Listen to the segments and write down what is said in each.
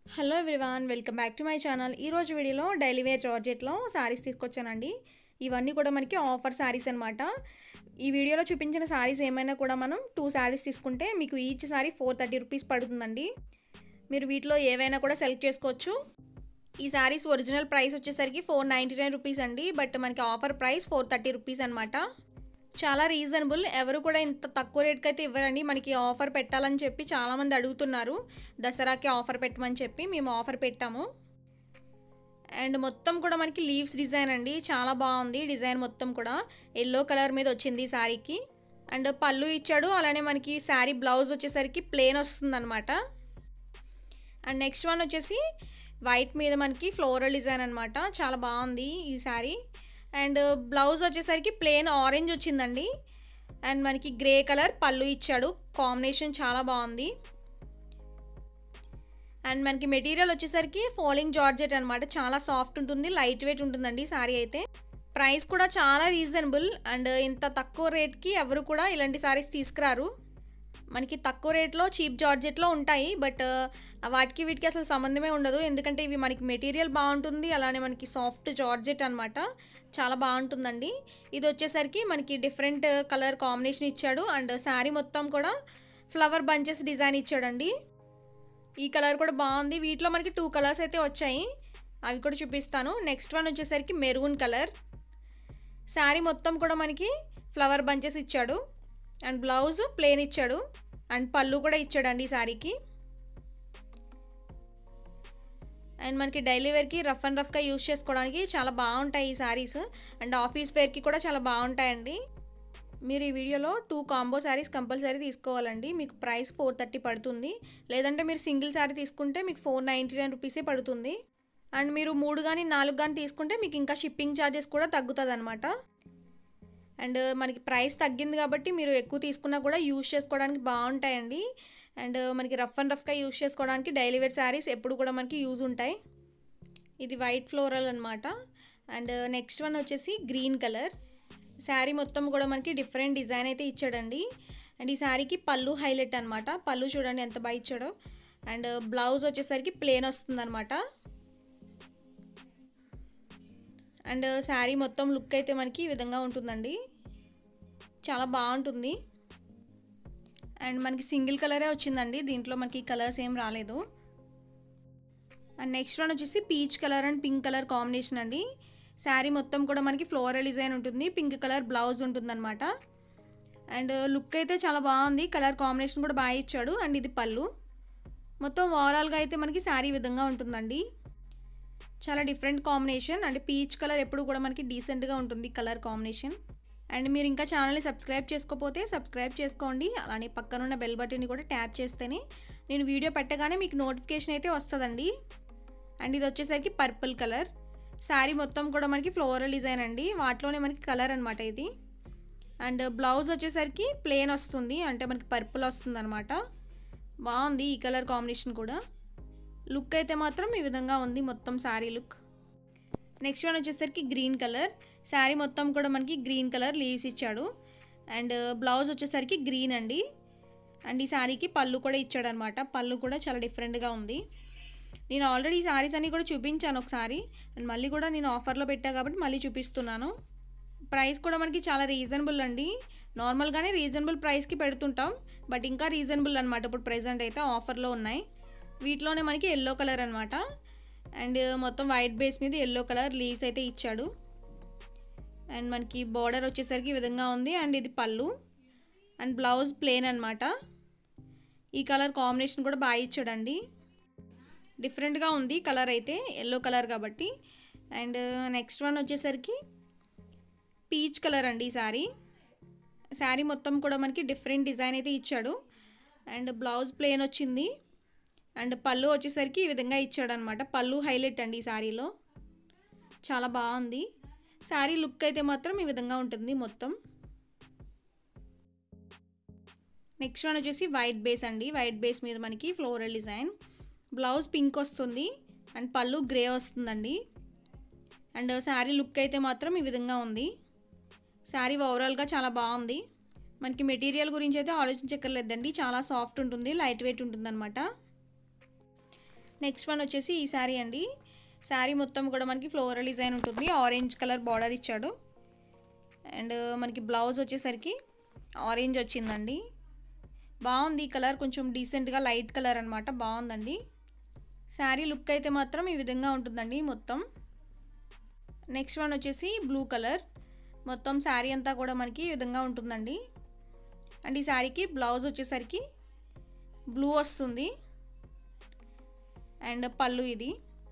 hello everyone welcome back to my channel ఈరోజు వీడియోలో daily wear జార్జెట్లో saris తీసుకొచ్చానండి ఇవన్నీ కూడా మనకి ఆఫర్ శారీస్ అనమాట ఈ వీడియోలో చూపించిన శారీస్ ఏమైనా కూడా మనం టూ శారీస్ తీసుకుంటే మీకు each sari four thirty rupees పడుతుందండి మీరు వీటిలో ఏవైనా కూడా సెలెక్ట్ చేసుకోవచ్చు ఈ శారీస్ ఒరిజినల్ ప్రైస్ వచ్చేసరికి ఫోర్ నైంటీ నైన్ రూపీస్ అండి బట్ మనకి offer price four thirty rupees అనమాట చాలా రీజనబుల్ ఎవరు కూడా ఇంత తక్కువ రేట్కి అయితే ఇవ్వరండి మనకి ఆఫర్ పెట్టాలని చెప్పి చాలామంది అడుగుతున్నారు దసరాకి ఆఫర్ పెట్టమని చెప్పి మేము ఆఫర్ పెట్టాము అండ్ మొత్తం కూడా మనకి లీవ్స్ డిజైన్ అండి చాలా బాగుంది డిజైన్ మొత్తం కూడా ఎల్లో కలర్ మీద వచ్చింది ఈ శారీకి అండ్ పళ్ళు ఇచ్చాడు అలానే మనకి శారీ బ్లౌజ్ వచ్చేసరికి ప్లెయిన్ వస్తుందన్నమాట అండ్ నెక్స్ట్ వన్ వచ్చేసి వైట్ మీద మనకి ఫ్లోరల్ డిజైన్ అనమాట చాలా బాగుంది ఈ శారీ అండ్ బ్లౌజ్ వచ్చేసరికి ప్లెయిన్ ఆరెంజ్ వచ్చిందండి అండ్ మనకి గ్రే కలర్ పళ్ళు ఇచ్చాడు కాంబినేషన్ చాలా బాగుంది అండ్ మనకి మెటీరియల్ వచ్చేసరికి ఫాలింగ్ జార్జెట్ అనమాట చాలా సాఫ్ట్ ఉంటుంది లైట్ వెయిట్ ఉంటుందండి శారీ అయితే ప్రైస్ కూడా చాలా రీజనబుల్ అండ్ ఇంత తక్కువ రేట్కి ఎవరు కూడా ఇలాంటి శారీస్ తీసుకురారు మనకి తక్కువ రేట్లో చీప్ జార్జెట్లో ఉంటాయి బట్ వాటికి వీటికి అసలు సంబంధమే ఉండదు ఎందుకంటే ఇవి మనకి మెటీరియల్ బాగుంటుంది అలానే మనకి సాఫ్ట్ జార్జెట్ అనమాట చాలా బాగుంటుందండి ఇది వచ్చేసరికి మనకి డిఫరెంట్ కలర్ కాంబినేషన్ ఇచ్చాడు అండ్ శారీ మొత్తం కూడా ఫ్లవర్ బంచెస్ డిజైన్ ఇచ్చాడండి ఈ కలర్ కూడా బాగుంది వీటిలో మనకి టూ కలర్స్ అయితే వచ్చాయి అవి కూడా చూపిస్తాను నెక్స్ట్ వన్ వచ్చేసరికి మెరూన్ కలర్ శారీ మొత్తం కూడా మనకి ఫ్లవర్ బంచెస్ ఇచ్చాడు అండ్ బ్లౌజ్ ప్లేన్ ఇచ్చాడు అండ్ పళ్ళు కూడా ఇచ్చాడండి ఈ శారీకి అండ్ మనకి డైలీ వేర్కి రఫ్ అండ్ రఫ్గా యూస్ చేసుకోవడానికి చాలా బాగుంటాయి ఈ శారీస్ అండ్ ఆఫీస్ వేర్కి కూడా చాలా బాగుంటాయండి మీరు ఈ వీడియోలో టూ కాంబో శారీస్ కంపల్సరీ తీసుకోవాలండి మీకు ప్రైస్ ఫోర్ థర్టీ పడుతుంది లేదంటే మీరు సింగిల్ శారీ తీసుకుంటే మీకు ఫోర్ నైంటీ నైన్ రూపీసే పడుతుంది అండ్ మీరు మూడు కానీ నాలుగు కానీ తీసుకుంటే మీకు ఇంకా షిప్పింగ్ ఛార్జెస్ కూడా తగ్గుతుంది అనమాట అండ్ మనకి ప్రైస్ తగ్గింది కాబట్టి మీరు ఎక్కువ తీసుకున్నా కూడా యూజ్ చేసుకోవడానికి బాగుంటాయండి అండ్ మనకి రఫ్ అండ్ రఫ్గా యూజ్ చేసుకోవడానికి డైలీ వేర్ శారీస్ ఎప్పుడు కూడా మనకి యూజ్ ఉంటాయి ఇది వైట్ ఫ్లోరల్ అనమాట అండ్ నెక్స్ట్ వన్ వచ్చేసి గ్రీన్ కలర్ శారీ మొత్తం కూడా మనకి డిఫరెంట్ డిజైన్ అయితే ఇచ్చాడండి అండ్ ఈ శారీకి పళ్ళు హైలైట్ అనమాట పళ్ళు చూడండి ఎంత బాగా ఇచ్చాడో అండ్ బ్లౌజ్ వచ్చేసరికి ప్లేన్ వస్తుంది అనమాట అండ్ శారీ మొత్తం లుక్ అయితే మనకి ఈ విధంగా ఉంటుందండి చాలా బాగుంటుంది అండ్ మనకి సింగిల్ కలరే వచ్చిందండి దీంట్లో మనకి కలర్స్ ఏం రాలేదు అండ్ నెక్స్ట్ వన్ వచ్చేసి peach colour and pink colour combination అండి శారీ మొత్తం కూడా మనకి ఫ్లోరల్ డిజైన్ ఉంటుంది పింక్ కలర్ బ్లౌజ్ ఉంటుందన్నమాట అండ్ లుక్ అయితే చాలా బాగుంది కలర్ కాంబినేషన్ కూడా బాగా ఇచ్చాడు అండ్ ఇది పళ్ళు మొత్తం ఓవరాల్గా అయితే మనకి శారీ విధంగా ఉంటుందండి చాలా డిఫరెంట్ కాంబినేషన్ అంటే పీచ్ కలర్ ఎప్పుడు కూడా మనకి డీసెంట్గా ఉంటుంది కలర్ కాంబినేషన్ అండ్ మీరు ఇంకా ఛానల్ని సబ్స్క్రైబ్ చేసుకోకపోతే సబ్స్క్రైబ్ చేసుకోండి అలానే పక్కనున్న బెల్ బటన్ని కూడా ట్యాప్ చేస్తేనే నేను వీడియో పెట్టగానే మీకు నోటిఫికేషన్ అయితే వస్తుందండి అండ్ ఇది వచ్చేసరికి పర్పుల్ కలర్ శారీ మొత్తం కూడా మనకి ఫ్లోరల్ డిజైన్ అండి వాటిలోనే మనకి కలర్ అనమాట ఇది అండ్ బ్లౌజ్ వచ్చేసరికి ప్లెయిన్ వస్తుంది అంటే మనకి పర్పుల్ వస్తుంది అనమాట బాగుంది ఈ కలర్ కాంబినేషన్ కూడా లుక్ అయితే మాత్రం ఈ విధంగా ఉంది మొత్తం శారీ లుక్ నెక్స్ట్ వన్ వచ్చేసరికి గ్రీన్ కలర్ శారీ మొత్తం కూడా మనకి గ్రీన్ కలర్ లీవ్స్ ఇచ్చాడు అండ్ బ్లౌజ్ వచ్చేసరికి గ్రీన్ అండి అండ్ ఈ శారీకి పళ్ళు కూడా ఇచ్చాడు అనమాట పళ్ళు కూడా చాలా డిఫరెంట్గా ఉంది నేను ఆల్రెడీ ఈ శారీస్ అన్నీ కూడా చూపించాను ఒకసారి అండ్ మళ్ళీ కూడా నేను ఆఫర్లో పెట్టా కాబట్టి మళ్ళీ చూపిస్తున్నాను ప్రైస్ కూడా మనకి చాలా రీజనబుల్ అండి నార్మల్గానే రీజనబుల్ ప్రైస్కి పెడుతుంటాం బట్ ఇంకా రీజనబుల్ అనమాట ఇప్పుడు ప్రెజెంట్ అయితే ఆఫర్లో ఉన్నాయి వీటిలోనే మనకి ఎల్లో కలర్ అనమాట అండ్ మొత్తం వైట్ బేస్ మీద ఎల్లో కలర్ లీవ్స్ అయితే ఇచ్చాడు అండ్ మనకి బార్డర్ వచ్చేసరికి ఈ విధంగా ఉంది అండ్ ఇది పళ్ళు అండ్ బ్లౌజ్ ప్లేన్ అనమాట ఈ కలర్ కాంబినేషన్ కూడా బాగా ఇచ్చాడండి డిఫరెంట్గా ఉంది కలర్ అయితే ఎల్లో కలర్ కాబట్టి అండ్ నెక్స్ట్ వన్ వచ్చేసరికి పీచ్ కలర్ అండి ఈ శారీ శారీ మొత్తం కూడా మనకి డిఫరెంట్ డిజైన్ అయితే ఇచ్చాడు అండ్ బ్లౌజ్ ప్లేన్ వచ్చింది అండ్ పళ్ళు వచ్చేసరికి ఈ విధంగా ఇచ్చాడు అనమాట పళ్ళు హైలైట్ అండి ఈ శారీలో చాలా బాగుంది శారీ లుక్ అయితే మాత్రం ఈ విధంగా ఉంటుంది మొత్తం నెక్స్ట్ వన్ వచ్చేసి వైట్ బేస్ అండి వైట్ బేస్ మీద మనకి ఫ్లోరల్ డిజైన్ బ్లౌజ్ పింక్ వస్తుంది అండ్ పళ్ళు గ్రే వస్తుందండి అండ్ శారీ లుక్ అయితే మాత్రం ఈ విధంగా ఉంది శారీ ఓవరాల్గా చాలా బాగుంది మనకి మెటీరియల్ గురించి అయితే ఆలోచించక్కర్లేదండి చాలా సాఫ్ట్ ఉంటుంది లైట్ వెయిట్ ఉంటుంది అనమాట నెక్స్ట్ వన్ వచ్చేసి ఈ శారీ అండి శారీ మొత్తం కూడా మనకి ఫ్లోరల్ డిజైన్ ఉంటుంది ఆరెంజ్ కలర్ బార్డర్ ఇచ్చాడు అండ్ మనకి బ్లౌజ్ వచ్చేసరికి ఆరెంజ్ వచ్చిందండి బాగుంది ఈ కలర్ కొంచెం డీసెంట్గా లైట్ కలర్ అనమాట బాగుందండి శారీ లుక్ అయితే మాత్రం ఈ విధంగా ఉంటుందండి మొత్తం నెక్స్ట్ వన్ వచ్చేసి బ్లూ కలర్ మొత్తం శారీ అంతా కూడా మనకి ఈ విధంగా ఉంటుందండి అండ్ ఈ శారీకి బ్లౌజ్ వచ్చేసరికి బ్లూ వస్తుంది అండ్ పళ్ళు ఇది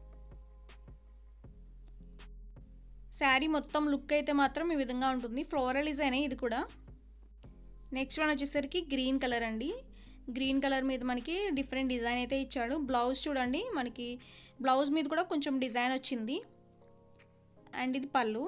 శారీ మొత్తం లుక్ అయితే మాత్రం ఈ విధంగా ఉంటుంది ఫ్లోరల్ డిజైన్ ఇది కూడా నెక్స్ట్ వన్ వచ్చేసరికి గ్రీన్ కలర్ అండి గ్రీన్ కలర్ మీద మనకి డిఫరెంట్ డిజైన్ అయితే ఇచ్చాడు బ్లౌజ్ చూడండి మనకి బ్లౌజ్ మీద కూడా కొంచెం డిజైన్ వచ్చింది అండ్ ఇది పళ్ళు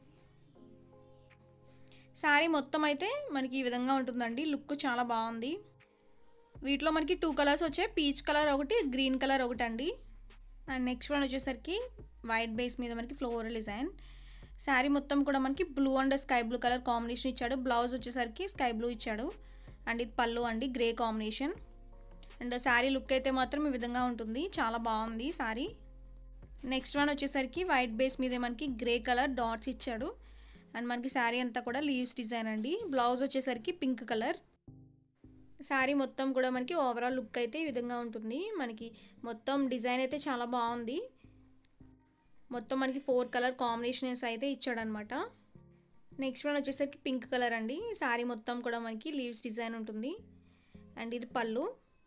శారీ మొత్తం అయితే మనకి ఈ విధంగా ఉంటుందండి లుక్ చాలా బాగుంది వీటిలో మనకి టూ కలర్స్ వచ్చాయి పీచ్ కలర్ ఒకటి గ్రీన్ కలర్ ఒకటి అండి అండ్ నెక్స్ట్ వన్ వచ్చేసరికి వైట్ బేస్ మీద మనకి ఫ్లోరల్ డిజైన్ శారీ మొత్తం కూడా మనకి blue and sky blue colour combination ఇచ్చాడు బ్లౌజ్ వచ్చేసరికి స్కై బ్లూ ఇచ్చాడు అండ్ ఇది పళ్ళు అండి grey combination and sari look అయితే మాత్రం ఈ విధంగా ఉంటుంది చాలా బాగుంది శారీ నెక్స్ట్ వన్ వచ్చేసరికి వైట్ బేస్ మీద మనకి గ్రే కలర్ డాట్స్ ఇచ్చాడు అండ్ మనకి శారీ అంతా కూడా లీవ్స్ డిజైన్ అండి బ్లౌజ్ వచ్చేసరికి పింక్ కలర్ శారీ మొత్తం కూడా మనకి ఓవరాల్ లుక్ అయితే ఈ విధంగా ఉంటుంది మనకి మొత్తం డిజైన్ అయితే చాలా బాగుంది మొత్తం మనకి ఫోర్ కలర్ కాంబినేషన్స్ అయితే ఇచ్చాడనమాట నెక్స్ట్ వన్ వచ్చేసరికి పింక్ కలర్ అండి శారీ మొత్తం కూడా మనకి లీవ్స్ డిజైన్ ఉంటుంది అండ్ ఇది పళ్ళు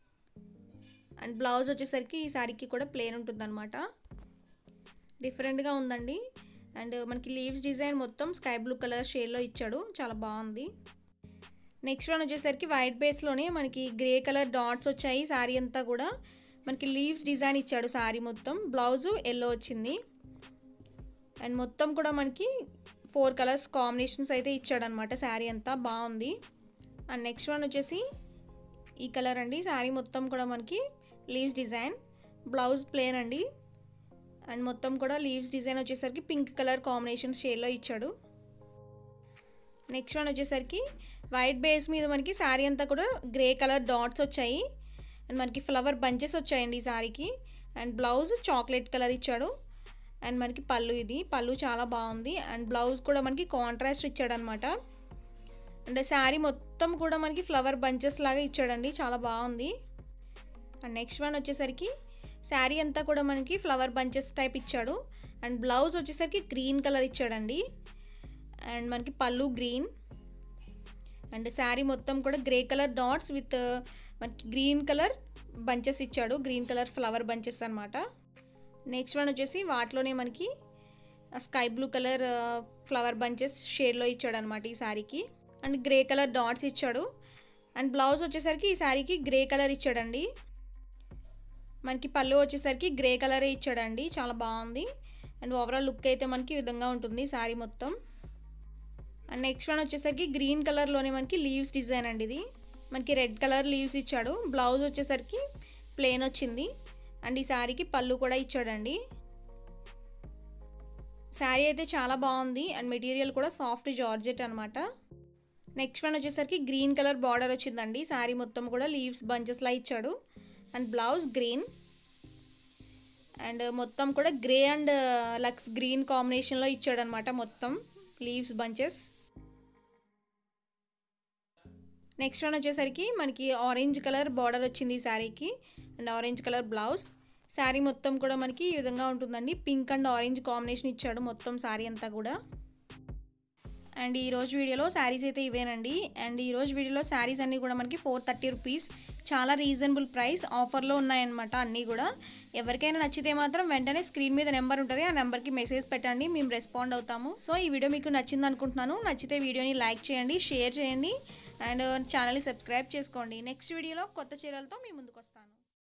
అండ్ బ్లౌజ్ వచ్చేసరికి ఈ శారీకి కూడా ప్లేన్ ఉంటుంది అనమాట డిఫరెంట్గా ఉందండి అండ్ మనకి లీవ్స్ డిజైన్ మొత్తం స్కై బ్లూ కలర్ షేడ్లో ఇచ్చాడు చాలా బాగుంది నెక్స్ట్ వన్ వచ్చేసరికి వైట్ బేస్లోనే మనకి గ్రే కలర్ డాట్స్ వచ్చాయి శారీ అంతా కూడా మనకి లీవ్స్ డిజైన్ ఇచ్చాడు శారీ మొత్తం బ్లౌజు ఎల్లో వచ్చింది అండ్ మొత్తం కూడా మనకి ఫోర్ కలర్స్ కాంబినేషన్స్ అయితే ఇచ్చాడనమాట శారీ అంతా బాగుంది అండ్ నెక్స్ట్ వన్ వచ్చేసి ఈ కలర్ అండి శారీ మొత్తం కూడా మనకి లీవ్స్ డిజైన్ బ్లౌజ్ ప్లేన్ అండి అండ్ మొత్తం కూడా లీవ్స్ డిజైన్ వచ్చేసరికి పింక్ కలర్ కాంబినేషన్ షేడ్లో ఇచ్చాడు నెక్స్ట్ వన్ వచ్చేసరికి వైట్ బేస్ మీద మనకి శారీ అంతా కూడా గ్రే కలర్ డాట్స్ వచ్చాయి అండ్ మనకి ఫ్లవర్ బంచెస్ వచ్చాయండి ఈ శారీకి అండ్ బ్లౌజ్ చాక్లెట్ కలర్ ఇచ్చాడు అండ్ మనకి పళ్ళు ఇది పళ్ళు చాలా బాగుంది అండ్ బ్లౌజ్ కూడా మనకి కాంట్రాస్ట్ ఇచ్చాడనమాట అండ్ శారీ మొత్తం కూడా మనకి ఫ్లవర్ బంచెస్ లాగా ఇచ్చాడండి చాలా బాగుంది అండ్ నెక్స్ట్ వన్ వచ్చేసరికి శారీ అంతా కూడా మనకి ఫ్లవర్ బంచెస్ టైప్ ఇచ్చాడు అండ్ బ్లౌజ్ వచ్చేసరికి గ్రీన్ కలర్ ఇచ్చాడండి అండ్ మనకి పళ్ళు గ్రీన్ అండ్ శారీ మొత్తం కూడా గ్రే కలర్ డాట్స్ విత్ మనకి గ్రీన్ కలర్ బంచెస్ ఇచ్చాడు గ్రీన్ కలర్ ఫ్లవర్ బంచెస్ అనమాట నెక్స్ట్ వన్ వచ్చేసి వాటిలోనే మనకి sky blue colour flower bunches షేడ్లో ఇచ్చాడు అనమాట ఈ శారీకి అండ్ గ్రే కలర్ డాట్స్ ఇచ్చాడు అండ్ బ్లౌజ్ వచ్చేసరికి ఈ శారీకి గ్రే కలర్ ఇచ్చాడండి మనకి పళ్ళు వచ్చేసరికి గ్రే కలరే ఇచ్చాడండి చాలా బాగుంది అండ్ ఓవరాల్ లుక్ అయితే మనకి ఈ విధంగా ఉంటుంది శారీ మొత్తం అండ్ నెక్స్ట్ వన్ వచ్చేసరికి గ్రీన్ కలర్లోనే మనకి లీవ్స్ డిజైన్ అండి ఇది మనకి రెడ్ కలర్ లీవ్స్ ఇచ్చాడు బ్లౌజ్ వచ్చేసరికి ప్లెయిన్ వచ్చింది అండ్ ఈ శారీకి పళ్ళు కూడా ఇచ్చాడండి శారీ అయితే చాలా బాగుంది అండ్ మెటీరియల్ కూడా సాఫ్ట్ జార్జెట్ అనమాట నెక్స్ట్ వన్ వచ్చేసరికి గ్రీన్ కలర్ బార్డర్ వచ్చిందండి శారీ మొత్తం కూడా లీవ్స్ బంచెస్లా ఇచ్చాడు అండ్ బ్లౌజ్ గ్రీన్ అండ్ మొత్తం కూడా గ్రే అండ్ లక్స్ గ్రీన్ కాంబినేషన్లో ఇచ్చాడు అనమాట మొత్తం లీవ్స్ బంచెస్ నెక్స్ట్ వన్ వచ్చేసరికి మనకి ఆరెంజ్ కలర్ బార్డర్ వచ్చింది ఈ శారీకి and orange colour blouse sari మొత్తం కూడా మనకి ఈ విధంగా ఉంటుందండి పింక్ అండ్ ఆరెంజ్ కాంబినేషన్ ఇచ్చాడు మొత్తం శారీ అంతా కూడా అండ్ ఈ రోజు వీడియోలో శారీస్ అయితే ఇవేనండి అండ్ ఈ రోజు వీడియోలో శారీస్ అన్నీ కూడా మనకి ఫోర్ థర్టీ రూపీస్ చాలా రీజనబుల్ ప్రైస్ ఆఫర్లో ఉన్నాయన్నమాట అన్నీ కూడా ఎవరికైనా నచ్చితే మాత్రం వెంటనే స్క్రీన్ మీద నెంబర్ ఉంటుంది ఆ నెంబర్కి మెసేజ్ పెట్టండి మేము రెస్పాండ్ అవుతాము సో ఈ వీడియో మీకు నచ్చింది అనుకుంటున్నాను నచ్చితే వీడియోని లైక్ చేయండి షేర్ చేయండి అండ్ ఛానల్ని సబ్స్క్రైబ్ చేసుకోండి నెక్స్ట్ వీడియోలో కొత్త చీరలతో మీ